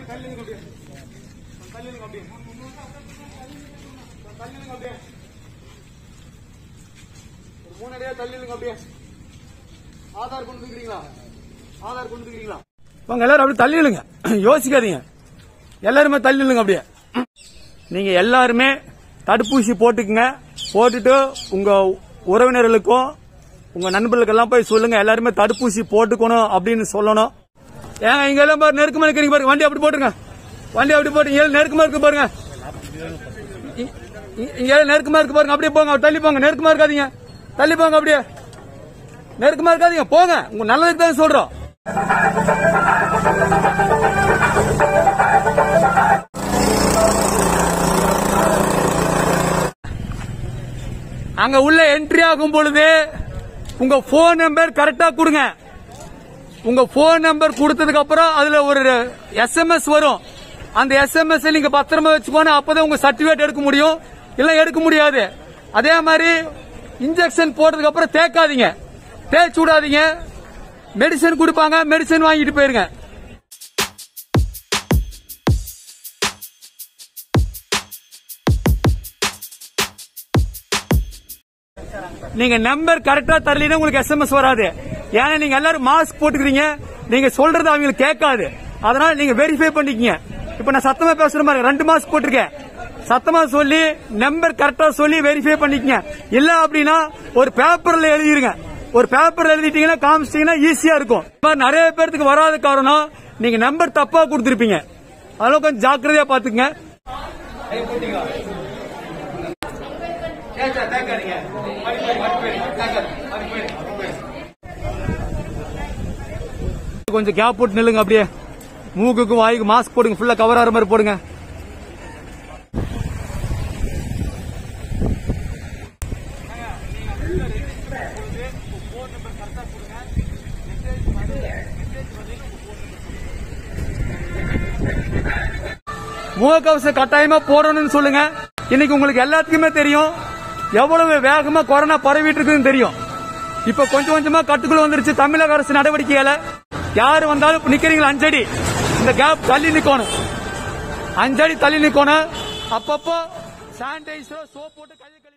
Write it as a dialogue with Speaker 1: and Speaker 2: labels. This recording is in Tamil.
Speaker 1: தள்ளி நில்லுங்க அப்படியே தள்ளி நில்லுங்க அப்படியே தள்ளி நில்லுங்க அப்படியே ஒரு மூணு அடியா தள்ளி நில்லுங்க அப்படியே ஆதார் கொண்டு வந்துக்கிறீங்களா ஆதார் கொண்டு வந்துக்கிறீங்களா வாங்க எல்லாரும் அப்படியே தள்ளி நில்லுங்க யோசிக்காதீங்க எல்லாருமே தள்ளி நில்லுங்க அப்படியே நீங்க எல்லாருமே தடுப்பூசி போட்டுக்குங்க போட்டுட்டு உங்க உறவினர்களுக்கும் உங்க நண்பர்களுக்கெல்லாம் போய் சொல்லுங்க எல்லாருமே தடுப்பூசி போட்டுக்கணும் அப்படின்னு சொல்லணும் ஏங்க இங்க எல்லாம் பாரு நெருக்கமா நிக்கிறீங்க பாருங்க வண்டி அப்படி போட்டுருங்க வண்டி அப்படி போட்டு இங்க எல்லாம் நெருக்கமா இருக்கு பாருங்க இ- இ- இங்க எல்லாம் நெருக்கமா இருக்கு பாருங்க அப்படியே போங்க தள்ளி போங்க நெருக்கமா இருக்காதீங்க தள்ளி போங்க அப்படியே நெருக்கமா இருக்காதீங்க போங்க உங்க நல்லதுக்கு தான் சொல்றோம் அங்க உள்ள என்ட்ரி ஆகும் பொழுது உங்க போன் நம்பர் கரெக்டா கொடுங்க உங்க போன் நம்பர் கொடுத்ததுக்கு அப்புறம் அதுல ஒரு எஸ்எம்எஸ் வரும் அந்த எஸ்எம்எஸ் நீங்க பத்திரமா வச்சுக்கோங்க அப்பதான் உங்க சர்டிபிகேட் எடுக்க முடியும் இல்ல எடுக்க முடியாது அதே மாதிரி இன்ஜெக்ஷன் போட்டதுக்கு அப்புறம் தேக்காதீங்க தேய்ச்சி விடாதீங்க மெடிசன் கொடுப்பாங்க மெடிசன் வாங்கிட்டு போயிருங்க நீங்க நம்பர் கரெக்டா தரலைன்னா உங்களுக்கு எஸ்எம்எஸ் வராது ஏன்னா நீங்க எல்லாரும் மாஸ்க் போட்டுக்கிறீங்க நீங்க சொல்றது அவங்களுக்கு கேட்காது அதனால நீங்க வெரிஃபை பண்ணிக்கங்க இப்ப நான் சத்தமா பேசுற மாதிரி ரெண்டு மாஸ்க் போட்டிருக்கேன் சத்தமா சொல்லி நம்பர் கரெக்டா சொல்லி வெரிஃபை பண்ணிக்கங்க இல்ல அப்படின்னா ஒரு பேப்பர்ல எழுதிருங்க ஒரு பேப்பர்ல எழுதிட்டீங்கன்னா காமிச்சிட்டீங்கன்னா ஈஸியா இருக்கும் இந்த மாதிரி நிறைய பேருக்கு வராத காரணம் நீங்க நம்பர் தப்பா கொடுத்திருப்பீங்க அதெல்லாம் கொஞ்சம் ஜாக்கிரதையா பாத்துக்கங்க கொஞ்சம் கேப் போட்டு நில்லுங்க அப்படியே மூக்குக்கும் வாய்க்கு மாஸ்க் போடுங்க ஃபுல்லா கவர் ஆகிற மாதிரி போடுங்க முகக்கவசம் கட்டாயமா போடணும்னு சொல்லுங்க இன்னைக்கு உங்களுக்கு எல்லாத்துக்குமே தெரியும் எவ்வளவு வேகமா கொரோனா பரவிட்டு இருக்குன்னு தெரியும் இப்ப கொஞ்சம் கொஞ்சமா கட்டுக்குள்ள வந்துருச்சு தமிழக அரசு நடவடிக்கையால யாரு வந்தாலும் இப்ப நிக்கிறீங்களா அஞ்சடி இந்த கேப் தள்ளி நிக்கணும் அஞ்சடி தள்ளி நிக்கணும் அப்பப்போ சானிடைசரோ சோப் போட்டு கை